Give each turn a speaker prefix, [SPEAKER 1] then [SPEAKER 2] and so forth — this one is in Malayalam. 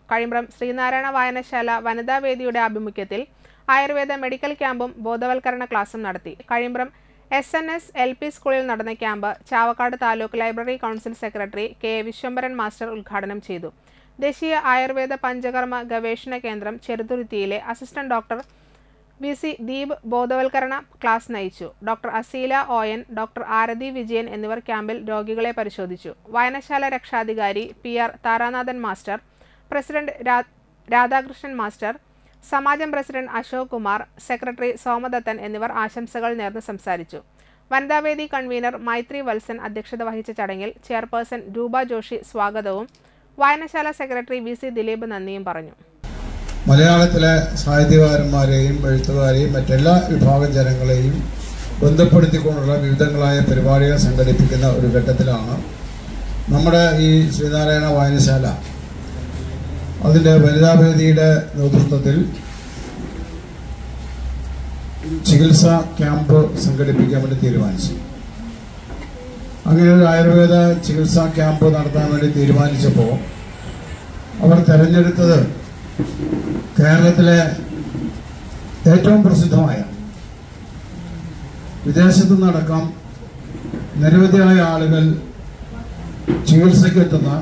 [SPEAKER 1] കഴിമ്പ്രം ശ്രീനാരായണ വായനശാല വനിതാ വേദിയുടെ ആഭിമുഖ്യത്തിൽ ആയുർവേദ മെഡിക്കൽ ക്യാമ്പും ബോധവൽക്കരണ ക്ലാസും നടത്തി Kazhimbram S N S L P സ്കൂളിൽ നടന്ന camp Chavakkad taluk library council secretary K A Vishwambharan master ഉദ്ഘാടനം ചെയ്തു ദേശീയ ആയുർവേദ പഞ്ചകർമ്മ ഗവേഷണ കേന്ദ്രം ചെറുതുരുത്തിയിലെ assistant doctor V C Deep ബോധവൽക്കരണ ക്ലാസ് നയിച്ചു ഡോക്ടർ അസീല ഓയൻ ഡോക്ടർ ആരതി വിജയൻ എന്നിവർ ക്യാമ്പിൽ രോഗികളെ പരിശോധിച്ചു വായനശാല രക്ഷാധികാരി P R Tharanathan master president രാ- രാധാകൃഷ്ണൻ മാസ്റ്റർ സമാജം പ്രസിഡന്റ് അശോക് കുമാർ സെക്രട്ടറി സോമദത്തൻ എന്നിവർ ആശംസകൾ നേർന്ന് സംസാരിച്ചു വനിതാവേദി കൺവീനർ മൈത്രി വത്സൻ അധ്യക്ഷത വഹിച്ച ചടങ്ങിൽ ചെയർപേഴ്സൺ രൂപ ജോഷി സ്വാഗതവും വായനശാല സെക്രട്ടറി വി സി ദിലീപ് നന്ദിയും പറഞ്ഞു
[SPEAKER 2] മലയാളത്തിലെ സാഹിത്യകാരന്മാരെയും എഴുത്തുകാരെയും മറ്റെല്ലാ വിഭാഗം ജനങ്ങളെയും ബന്ധപ്പെടുത്തിക്കൊണ്ടുള്ള വിവിധങ്ങളായ പരിപാടികൾ സംഘടിപ്പിക്കുന്ന ഒരു ഘട്ടത്തിലാണ് നമ്മുടെ ഈ ശ്രീനാരായണ വായനശാല അതിൻ്റെ വനിതാവേദിയുടെ നേതൃത്വത്തിൽ ചികിത്സാ ക്യാമ്പ് സംഘടിപ്പിക്കാൻ വേണ്ടി തീരുമാനിച്ചു അങ്ങനെ ഒരു ആയുർവേദ ചികിത്സാ ക്യാമ്പ് നടത്താൻ വേണ്ടി തീരുമാനിച്ചപ്പോൾ അവർ തെരഞ്ഞെടുത്തത് കേരളത്തിലെ ഏറ്റവും പ്രസിദ്ധമായ വിദേശത്തു നിന്നടക്കം നിരവധിയായ ആളുകൾ ചികിത്സയ്ക്ക് എത്തുന്ന